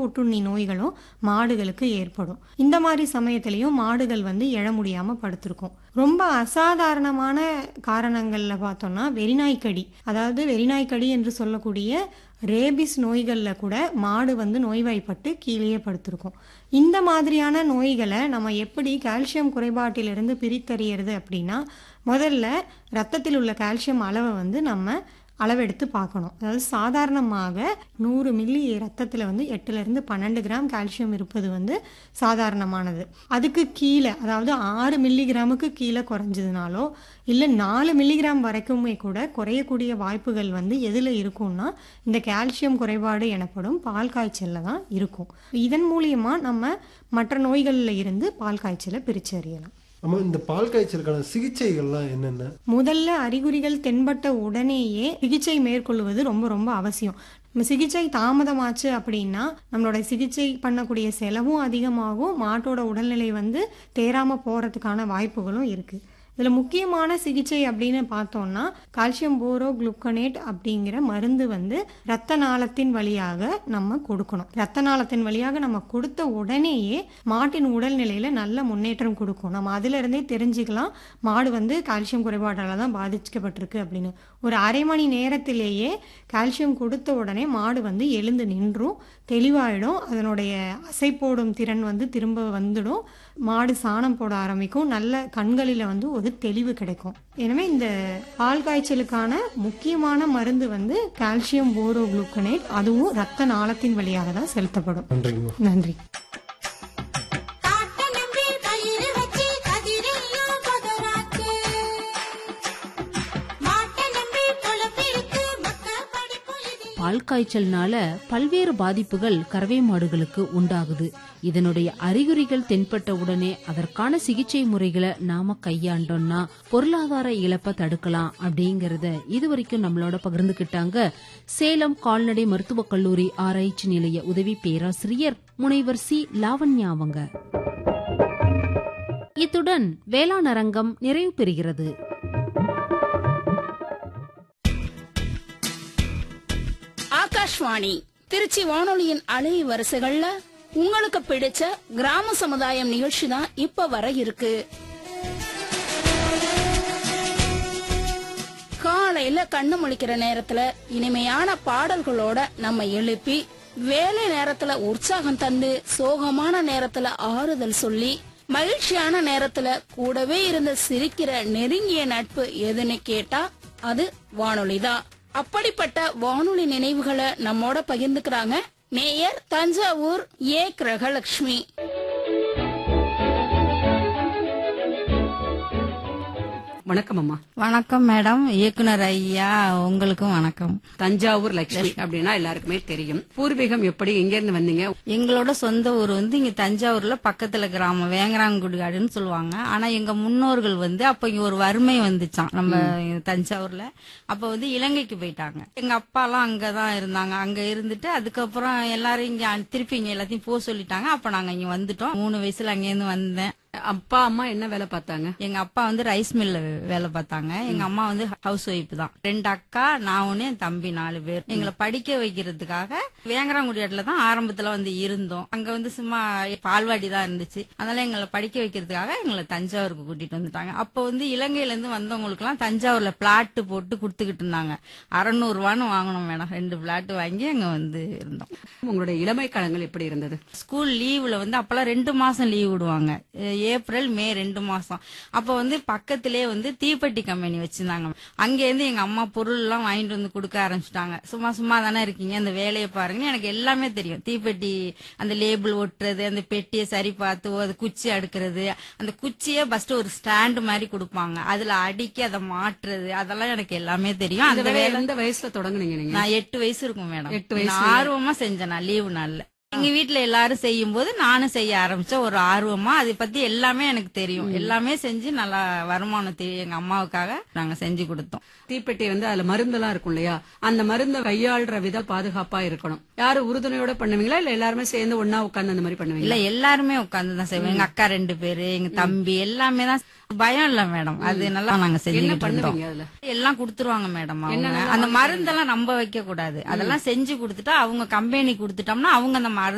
ஒட்டுண்ணி நோய்களும் மாடுகளுக்கு ஏற்படும் இந்த மாதிரி சமயத்திலையும் மாடுகள் வந்து எழ முடியாம படுத்திருக்கும் ரொம்ப அசாதாரணமான காரணங்கள்ல பார்த்தோம்னா வெறிநாய்க்கடி அதாவது வெறிநாய்க்கடி என்று சொல்லக்கூடிய ரேபிஸ் நோய்களில் கூட மாடு வந்து நோய்வாய்ப்பட்டு கீழேயே படுத்திருக்கும் இந்த மாதிரியான நோய்களை நம்ம எப்படி கால்சியம் குறைபாட்டிலிருந்து பிரித்தறியறது அப்படின்னா முதல்ல ரத்தத்தில் உள்ள கால்சியம் அளவை வந்து நம்ம அளவெடுத்து பார்க்கணும் அதாவது சாதாரணமாக நூறு மில்லி ரத்தத்தில் வந்து எட்டுலேருந்து பன்னெண்டு கிராம் கால்சியம் இருப்பது வந்து சாதாரணமானது அதுக்கு கீழே அதாவது ஆறு மில்லிகிராமுக்கு கீழே குறைஞ்சதுனாலோ இல்லை நாலு மில்லிகிராம் வரைக்குமே கூட குறையக்கூடிய வாய்ப்புகள் வந்து எதில் இருக்கும்னா இந்த கால்சியம் குறைபாடு எனப்படும் பால் காய்ச்சலில் தான் இருக்கும் இதன் மூலியமாக நம்ம மற்ற நோய்களில் இருந்து பால் காய்ச்சலை பிரித்து அறியலாம் ஆமா இந்த பால் காய்ச்சலுக்கான சிகிச்சைகள்லாம் என்னென்ன முதல்ல அறிகுறிகள் தென்பட்ட உடனேயே சிகிச்சை மேற்கொள்வது ரொம்ப ரொம்ப அவசியம் நம்ம சிகிச்சை தாமதமாச்சு அப்படின்னா நம்மளோட சிகிச்சை பண்ணக்கூடிய செலவும் அதிகமாகும் மாட்டோட உடல்நிலை வந்து தேராம போறதுக்கான வாய்ப்புகளும் இருக்கு இதில் முக்கியமான சிகிச்சை அப்படின்னு பார்த்தோம்னா கால்சியம் போரோ குளுக்கனேட் அப்படிங்கிற மருந்து வந்து ரத்த நாளத்தின் வழியாக நம்ம கொடுக்கணும் ரத்த நாளத்தின் வழியாக நம்ம கொடுத்த உடனேயே மாட்டின் உடல்நிலையில நல்ல முன்னேற்றம் கொடுக்கும் நம்ம அதுல இருந்தே தெரிஞ்சுக்கலாம் மாடு வந்து கால்சியம் குறைபாட்டால தான் பாதிக்கப்பட்டிருக்கு அப்படின்னு ஒரு அரை மணி நேரத்திலேயே கால்சியம் கொடுத்த உடனே மாடு வந்து எழுந்து நின்றும் தெளிவாயிடும் அதனுடைய அசை போடும் திறன் வந்து திரும்ப வந்துடும் மாடு சாணம் போட ஆரம்பிக்கும் நல்ல கண்களில் வந்து ஒரு தெளிவு கிடைக்கும் எனவே இந்த பால் காய்ச்சலுக்கான முக்கியமான மருந்து வந்து கால்சியம் போரோ குளுக்கனேட் அதுவும் ரத்த நாளத்தின் வழியாக தான் செலுத்தப்படும் நன்றிங்கம்மா நன்றி காட்ட நம்பி பயிர் வச்சு கதிரையும் பதறாச்சு மாட்ட நம்பி பொழப்பிருக்கு மக்கள் படிப்பு இது பால் காய்ச்சல்னால பல்வேறு பாதிப்புகள் கறவை மாடுகளுக்கு உண்டாகுது இதனுடைய அறிகுறிகள் தென்பட்ட உடனே அதற்கான சிகிச்சை முறைகளை நாம கையாண்டோம்னா பொருளாதார இழப்பை தடுக்கலாம் அப்படிங்கறத இதுவரைக்கும் நம்மளோட பகிர்ந்துகிட்டாங்க சேலம் கால்நடை மருத்துவக் கல்லூரி ஆராய்ச்சி நிலைய உதவி பேராசிரியர் முனைவர் சி லாவண்யா அவங்க இத்துடன் வேளாண் அரங்கம் நிறைவு பெறுகிறது ஆகாஷ்வாணி திருச்சி வானொலியின் அலை வரிசைகள்ல உங்களுக்கு பிடிச்ச கிராம சமுதாயம் நிகழ்ச்சி தான் இப்ப வர இருக்கு காலையில கண்ணு முழிக்கிற நேரத்துல இனிமையான பாடல்களோட நம்ம எழுப்பி வேலை நேரத்துல உற்சாகம் தந்து சோகமான நேரத்துல ஆறுதல் சொல்லி மகிழ்ச்சியான நேரத்துல கூடவே இருந்து சிரிக்கிற நெருங்கிய நட்பு எதுன்னு கேட்டா அது வானொலிதான் அப்படிப்பட்ட வானொலி நினைவுகளை நம்மோட பகிர்ந்துக்கிறாங்க நேயர் தஞ்சாவூர் ஏ கிரகலட்சுமி வணக்கம் அம்மா வணக்கம் மேடம் இயக்குனர் ஐயா உங்களுக்கும் வணக்கம் தஞ்சாவூர் லட்சுமி அப்படின்னா எல்லாருக்குமே தெரியும் பூர்வீகம் எப்படி எங்க இருந்து வந்தீங்க எங்களோட சொந்த ஊர் வந்து இங்க தஞ்சாவூர்ல பக்கத்துல கிராமம் வேங்கராங்குடிகாடுன்னு சொல்லுவாங்க ஆனா எங்க முன்னோர்கள் வந்து அப்ப இங்க ஒரு வறுமை வந்துச்சாம் நம்ம தஞ்சாவூர்ல அப்ப வந்து இலங்கைக்கு போயிட்டாங்க எங்க அப்பா எல்லாம் அங்கதான் இருந்தாங்க அங்க இருந்துட்டு அதுக்கப்புறம் எல்லாரும் இங்க திருப்பி இங்க எல்லாத்தையும் போக சொல்லிட்டாங்க அப்ப நாங்க இங்க வந்துட்டோம் மூணு வயசுல அங்க இருந்து வந்தேன் அப்பா அம்மா என்ன வேலை பார்த்தாங்க எங்க அப்பா வந்து ரைஸ் மில்ல வேலை பார்த்தாங்க எங்க அம்மா வந்து ஹவுஸ் ஒய்ஃப் தான் ரெண்டு அக்கா நான் ஒண்ணு என் தம்பி நாலு பேர் எங்களை படிக்க வைக்கிறதுக்காக வேங்கராங்குடியாட்டுல தான் ஆரம்பத்துல வந்து இருந்தோம் அங்க வந்து சும்மா பால்வாடி தான் இருந்துச்சு அதனால எங்களை படிக்க வைக்கிறதுக்காக எங்களை தஞ்சாவூருக்கு கூட்டிட்டு வந்துட்டாங்க அப்போ வந்து இலங்கையில இருந்து வந்தவங்களுக்கு எல்லாம் தஞ்சாவூர்ல பிளாட் போட்டு கொடுத்துக்கிட்டு இருந்தாங்க அறநூறு ரூபான்னு வாங்கணும் மேடம் ரெண்டு பிளாட் வாங்கி அங்க வந்து இருந்தோம் உங்களுடைய இளமை காலங்கள் எப்படி இருந்தது ஸ்கூல் லீவுல வந்து அப்பெல்லாம் ரெண்டு மாசம் லீவ் விடுவாங்க அஹ் ஏப்ரல் மே ரெண்டு மாசம் அப்ப வந்து பக்கத்திலே வந்து தீப்பெட்டி கம்பெனி வச்சிருந்தாங்க அங்க இருந்து எங்க அம்மா பொருள் எல்லாம் வாங்கிட்டு வந்து கொடுக்க ஆரம்பிச்சிட்டாங்க சும்மா சும்மா தானே இருக்கீங்க அந்த வேலையை பாருங்க எனக்கு எல்லாமே தெரியும் தீப்பெட்டி அந்த லேபிள் ஒட்டுறது அந்த பெட்டியை சரி பார்த்து அது குச்சி அடுக்கிறது அந்த குச்சியே ஃபர்ஸ்ட் ஒரு ஸ்டாண்ட் மாதிரி கொடுப்பாங்க அதுல அடுக்கி அதை மாட்டுறது அதெல்லாம் எனக்கு எல்லாமே தெரியும் அந்த அந்த வேலை வேலை எந்த வயசுல தொடங்குனீங்க நீங்க நான் எட்டு வயசு இருக்கும் மேடம் எட்டு வயசுல? நான் ஆர்வமா செஞ்சேன் நான் லீவு நாள்ல எங்க வீட்ல எல்லாரும் செய்யும் போது நானும் செய்ய ஆரம்பிச்சேன் ஒரு ஆர்வமா அதை பத்தி எல்லாமே எனக்கு தெரியும் எல்லாமே செஞ்சு நல்லா வருமானம் தெரியும் எங்க அம்மாவுக்காக நாங்க செஞ்சு கொடுத்தோம் தீப்பெட்டி வந்து அதுல மருந்தெல்லாம் இருக்கும் இல்லையா அந்த மருந்தை கையாள்ற விதம் பாதுகாப்பா இருக்கணும் யாரு உறுதுணையோட பண்ணுவீங்களா இல்ல எல்லாருமே சேர்ந்து ஒன்னா உட்கார்ந்து அந்த மாதிரி இல்ல பண்ணுவீங்களா எல்லாருமே உட்கார்ந்து தான் செய்வோம் எங்க அக்கா ரெண்டு பேரு எங்க தம்பி எல்லாமே தான் பயம் இல்ல மேடம் அது நல்லா நாங்க என்ன செஞ்சுக்கிட்டு இருந்தோம் பண்ணுவீங்க அதுல எல்லாம் கொடுத்துருவாங்க மேடம் அவங்க என்னென்னலாம் அந்த வாங்கி மருந்தெல்லாம் நம்ப வைக்க கூடாது அதெல்லாம் செஞ்சு கொடுத்துட்டா அவங்க கம்பெனி கொடுத்துட்டோம்னா அவங்க அந்த மருந்து